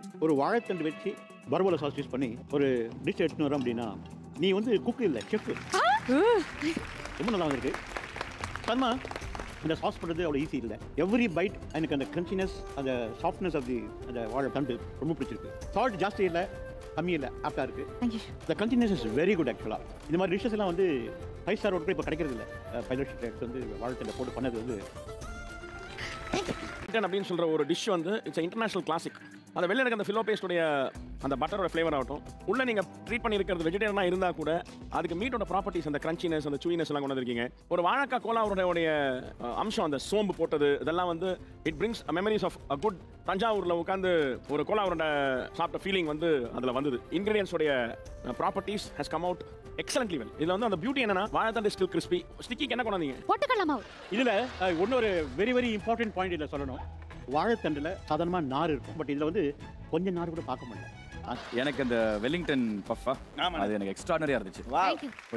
ஒரு வாழைத்தண்டு வச்சு பர்போல சாஸ் யூஸ் பண்ணி ஒரு டிஷ் எடுத்துன்னு வரோம் அப்படின்னா நீ வந்து குக்கு இல்லை செஃப் ரொம்ப நல்லா வந்திருக்கு சர்மா இந்த சாஸ் பண்ணுறது அவ்வளோ ஈஸி இல்லை எவ்ரி பைட் எனக்கு அந்த கிரன்ச்சினஸ் அந்த சாஃப்ட்னஸ் ஆஃப் தி அந்த வாழை தண்டு ரொம்ப பிடிச்சிருக்கு சால்ட் ஜாஸ்தி இல்லை கம்மி இல்லை ஆப்டாக இருக்குது தேங்க்யூ இந்த கண்டினியூஸ் இஸ் வெரி குட் ஆக்சுவலாக இந்த மாதிரி டிஷ்ஷஸ் எல்லாம் வந்து ஃபைவ் ஸ்டார் கூட இப்போ கிடைக்கிறது இல்லை பைலட் ஸ்டேக்ஸ் வந்து வாழைத்தண்டை போட்டு பண்ணது வந்து Chicken அப்படின்னு சொல்ற ஒரு டிஷ் வந்து இட்ஸ் இன்டர்நேஷனல் கிளாசிக் அந்த வெளில இருக்க அந்த ஃபிலோ பேஸ்டோடைய அந்த பட்டரோட ஃப்ளேவர் ஆகட்டும் உள்ள நீங்க ட்ரீட் பண்ணியிருக்கிறது வெஜிடேரியனா இருந்தா கூட அதுக்கு மீட்டோட ப்ராப்பர்ட்டிஸ் அந்த கிரன்ச்சினஸ் அந்த சூயினஸ் எல்லாம் கொண்டு வந்திருக்கீங்க ஒரு வாழைக்காய் கோலாவுடைய அஹ், அம்சம் அந்த சோம்பு போட்டது இதெல்லாம் வந்து it brings memories of a good தஞ்சாவூர்ல உட்காந்து ஒரு கோலாவுரோட சாப்பிட்ட ஃபீலிங் வந்து அதுல வந்தது இன்கிரீடியன்ஸ் உடைய properties has come out excellently well இதுல வந்து அந்த பியூட்டி என்னன்னா வாழைத்தண்டு ஸ்டில் கிறிஸ்பி ஸ்டிக்கிக்கு என்ன கொண்டாந்தீங்க பொட்டுக்கடலை மாவு இதில் இன்னொரு வெரி வெரி இம்பார்ட்டன்ட் பாயிண்ட் இதில் சொல்லணும் வாழைத்தண்டில் சாதாரணமாக நார் இருக்கும் பட் இதில் வந்து கொஞ்சம் நார் கூட பார்க்க முடியல எனக்கு அந்த வெல்லிங்டன் பஃபா ஆமாண்ணே. அது எனக்கு எக்ஸ்ட்ரானரியா இருந்துச்சு தேங்க்யூ